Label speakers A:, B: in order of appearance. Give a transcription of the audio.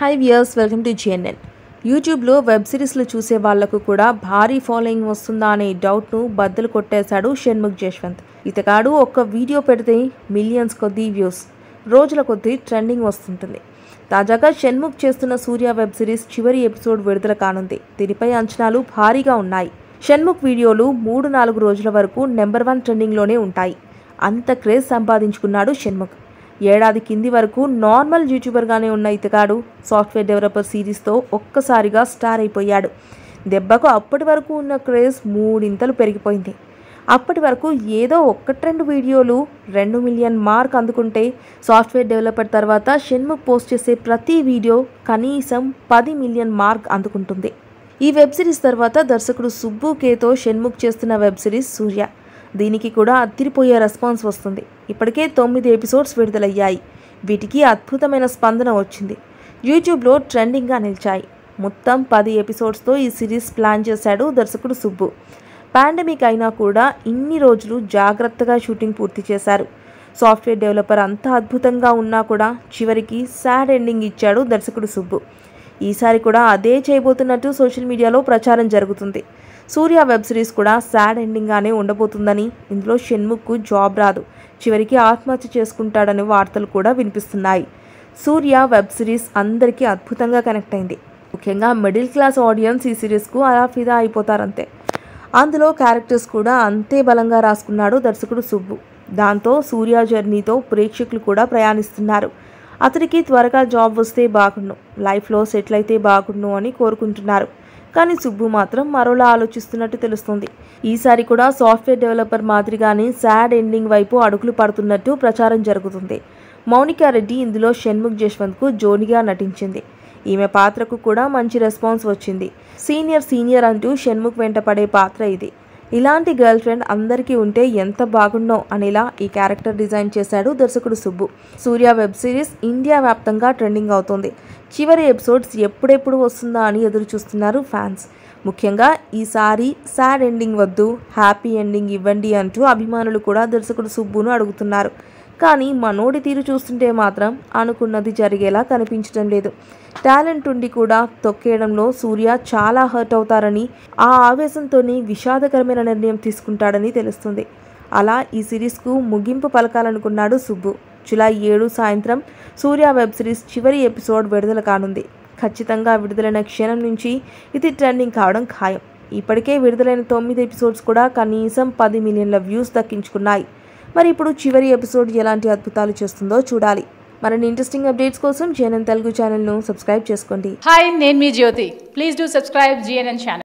A: high viewers welcome to GNN యూట్యూబ్లో web సిరీస్లు చూసే వాళ్లకు కూడా భారీ ఫాలోయింగ్ వస్తుందా అనే డౌట్ను బద్దలు కొట్టేశాడు షణ్ముఖ్ జశ్వంత్ ఇతగాడు ఒక్క వీడియో పెడితే మిలియన్స్ కొద్దీ వ్యూస్ రోజుల కొద్దీ ట్రెండింగ్ వస్తుంటుంది తాజాగా షణ్ముఖ్ చేస్తున్న సూర్య వెబ్ సిరీస్ చివరి ఎపిసోడ్ విడుదల కానుంది దీనిపై అంచనాలు భారీగా ఉన్నాయి షణ్ముఖ్ వీడియోలు మూడు నాలుగు రోజుల వరకు నెంబర్ వన్ ట్రెండింగ్లోనే ఉంటాయి అంత క్రేజ్ సంపాదించుకున్నాడు షణ్ముఖ్ ఏడాది కింది వరకు నార్మల్ యూట్యూబర్గానే ఉన్న ఇతగాడు సాఫ్ట్వేర్ డెవలపర్ సిరీస్తో ఒక్కసారిగా స్టార్ అయిపోయాడు దెబ్బకు అప్పటి వరకు ఉన్న క్రేజ్ మూడింతలు పెరిగిపోయింది అప్పటి వరకు ఏదో ఒక్కటి రెండు వీడియోలు రెండు మిలియన్ మార్క్ అందుకుంటే సాఫ్ట్వేర్ డెవలపర్ తర్వాత షణ్ముఖ్ పోస్ట్ చేసే ప్రతి వీడియో కనీసం పది మిలియన్ మార్క్ అందుకుంటుంది ఈ వెబ్ సిరీస్ తర్వాత దర్శకుడు సుబ్బు కేతో షణ్ముఖ్ చేస్తున్న వెబ్ సిరీస్ సూర్య దీనికి కూడా అత్తిరిపోయే రెస్పాన్స్ వస్తుంది ఇప్పటికే తొమ్మిది ఎపిసోడ్స్ విడుదలయ్యాయి వీటికి అద్భుతమైన స్పందన వచ్చింది యూట్యూబ్లో ట్రెండింగ్గా నిలిచాయి మొత్తం పది ఎపిసోడ్స్తో ఈ సిరీస్ ప్లాన్ చేశాడు దర్శకుడు సుబ్బు పాండమిక్ అయినా కూడా ఇన్ని రోజులు జాగ్రత్తగా షూటింగ్ పూర్తి చేశారు సాఫ్ట్వేర్ డెవలపర్ అంత అద్భుతంగా ఉన్నా కూడా చివరికి సాడ్ ఎండింగ్ ఇచ్చాడు దర్శకుడు సుబ్బు ఈసారి కూడా అదే చేయబోతున్నట్టు సోషల్ మీడియాలో ప్రచారం జరుగుతుంది సూర్య వెబ్ సిరీస్ కూడా సాడ్ ఎండింగ్గానే ఉండబోతుందని ఇందులో షణ్ముఖ్కు జాబ్ రాదు చివరికి ఆత్మహత్య చేసుకుంటాడనే వార్తలు కూడా వినిపిస్తున్నాయి సూర్య వెబ్ సిరీస్ అందరికీ అద్భుతంగా కనెక్ట్ అయింది ముఖ్యంగా మిడిల్ క్లాస్ ఆడియన్స్ ఈ సిరీస్కు అలా ఫిదా అయిపోతారంతే అందులో క్యారెక్టర్స్ కూడా అంతే బలంగా రాసుకున్నాడు దర్శకుడు సుబ్బు దాంతో సూర్య జర్నీతో ప్రేక్షకులు కూడా ప్రయాణిస్తున్నారు అతనికి త్వరగా జాబ్ వస్తే బాగుండు లైఫ్లో సెటిల్ అయితే బాగుండు అని కోరుకుంటున్నారు కానీ సుబ్బు మాత్రం మరోలా ఆలోచిస్తున్నట్టు తెలుస్తుంది ఈసారి కూడా సాఫ్ట్వేర్ డెవలపర్ మాదిరిగానే సాడ్ ఎండింగ్ వైపు అడుగులు పడుతున్నట్టు ప్రచారం జరుగుతుంది మౌనికా రెడ్డి ఇందులో షణ్ముఖ్ జశ్వంత్కు జోనిగా నటించింది ఈమె పాత్రకు కూడా మంచి రెస్పాన్స్ వచ్చింది సీనియర్ సీనియర్ అంటూ షణ్ముఖ్ వెంట పడే పాత్ర ఇది ఇలాంటి గర్ల్ ఫ్రెండ్ అందరికీ ఉంటే ఎంత బాగుండో అనేలా ఈ క్యారెక్టర్ డిజైన్ చేశాడు దర్శకుడు Subbu Surya web series India వ్యాప్తంగా ట్రెండింగ్ అవుతోంది చివరి ఎపిసోడ్స్ ఎప్పుడెప్పుడు వస్తుందా అని ఎదురు చూస్తున్నారు ఫ్యాన్స్ ముఖ్యంగా ఈసారి సాడ్ ఎండింగ్ వద్దు హ్యాపీ ఎండింగ్ ఇవ్వండి అంటూ అభిమానులు కూడా దర్శకుడు సుబ్బును అడుగుతున్నారు కానీ మనోడి తీరు చూస్తుంటే మాత్రం అనుకున్నది జరిగేలా కనిపించడం లేదు టాలెంట్ ఉండి కూడా తొక్కేయడంలో సూర్య చాలా హర్ట్ అవుతారని ఆ ఆవేశంతోనే విషాదకరమైన నిర్ణయం తీసుకుంటాడని తెలుస్తుంది అలా ఈ సిరీస్కు ముగింపు పలకాలనుకున్నాడు సుబ్బు జులై ఏడు సాయంత్రం సూర్య వెబ్ సిరీస్ చివరి ఎపిసోడ్ విడుదల కానుంది ఖచ్చితంగా విడుదలైన క్షణం నుంచి ఇది ట్రెండింగ్ కావడం ఖాయం ఇప్పటికే విడుదలైన తొమ్మిది ఎపిసోడ్స్ కూడా కనీసం పది మిలియన్ల వ్యూస్ దక్కించుకున్నాయి మరి ఇప్పుడు చివరి ఎపిసోడ్ ఎలాంటి అద్భుతాలు చేస్తుందో చూడాలి మరిన్ని ఇంట్రెస్టింగ్ అప్డేట్స్ కోసం జేఎన్ఎన్ తెలుగు ఛానల్ను సబ్స్క్రైబ్ చేసుకోండి
B: హాయ్ నేను మీ Jyothi please do subscribe GNN channel